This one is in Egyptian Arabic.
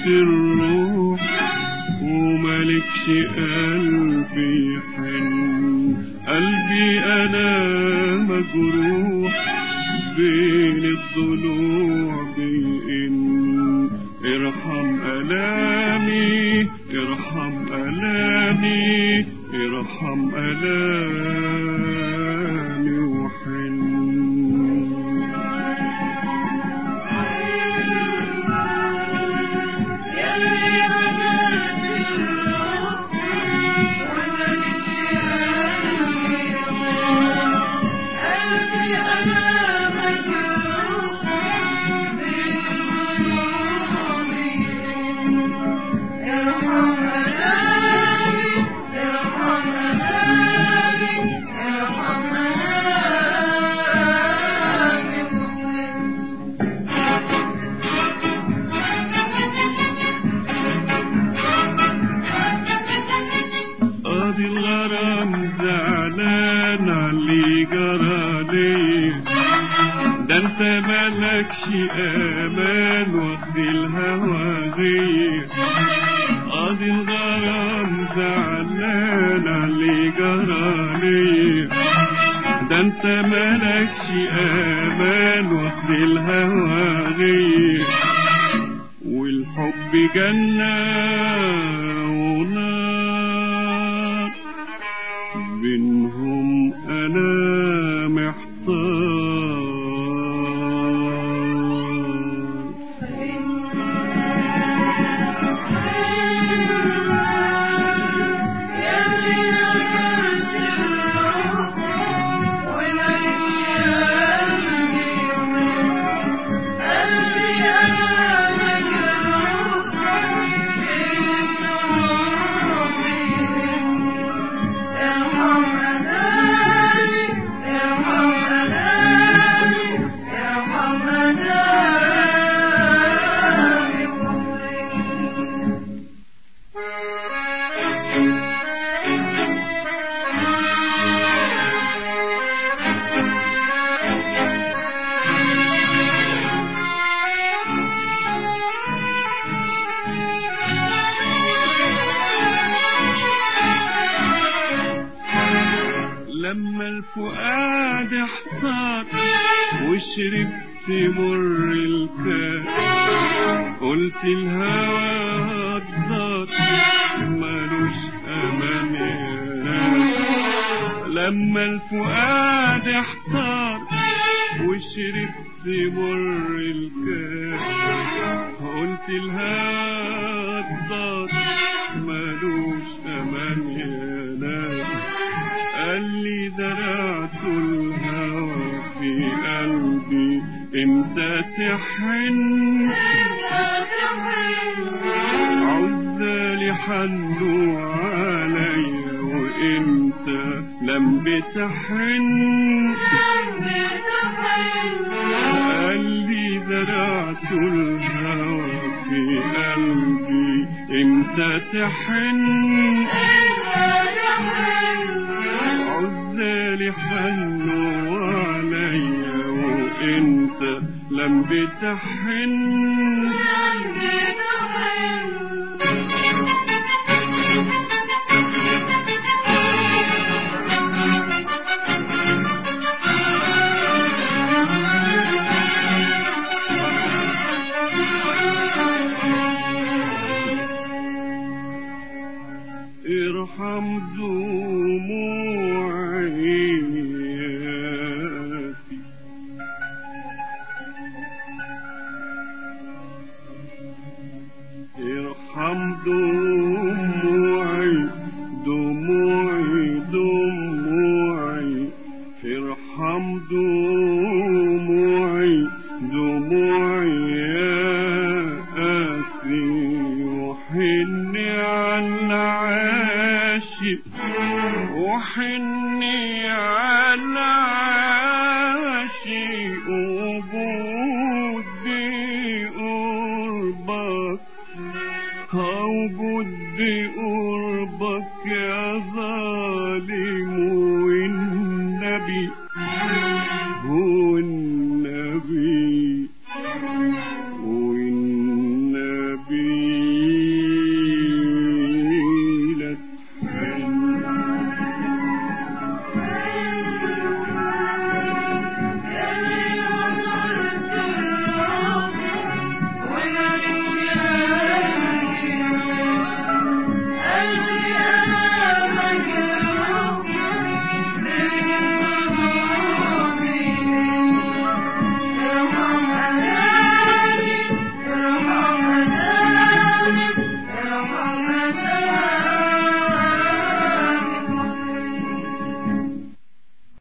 الروح وملكش قلبي يحن قلبي انا مجروح بين الضلوع بين ارحم الامي ارحم الامي ارحم الامي وحن قاضي الغرام زعلان علي جرى ليه ده انت مالكش امان واخد الهوى غير قاضي الغرام زعلان علي جرى ليه ده انت مالكش امان واخد الهوى غير والحب جنة ونار بينهم انا محتار لما الفؤاد احتار وشربت مر الكاس قلت الهوى الدار ملوش امان يا ناس لما الفؤاد احتار وشربت مر الكاس قلت الهوى الدار ملوش امان يا ناس قال لي زرعت الهوى في قلبي انت تحن عزالي حنوا عليا وانت لم بتحن قال لي زرعت الهوى في قلبي انت تحن عزالي حنوا عليا وانت لم بتحن ارحم دموعي ياسي ارحم دموعي دموعي دموعي ارحم دموعي دموعي يا قاسي وحني على عاشق وحني على عاشق وجودي قربك وجودي قربك يا ظالم والنبي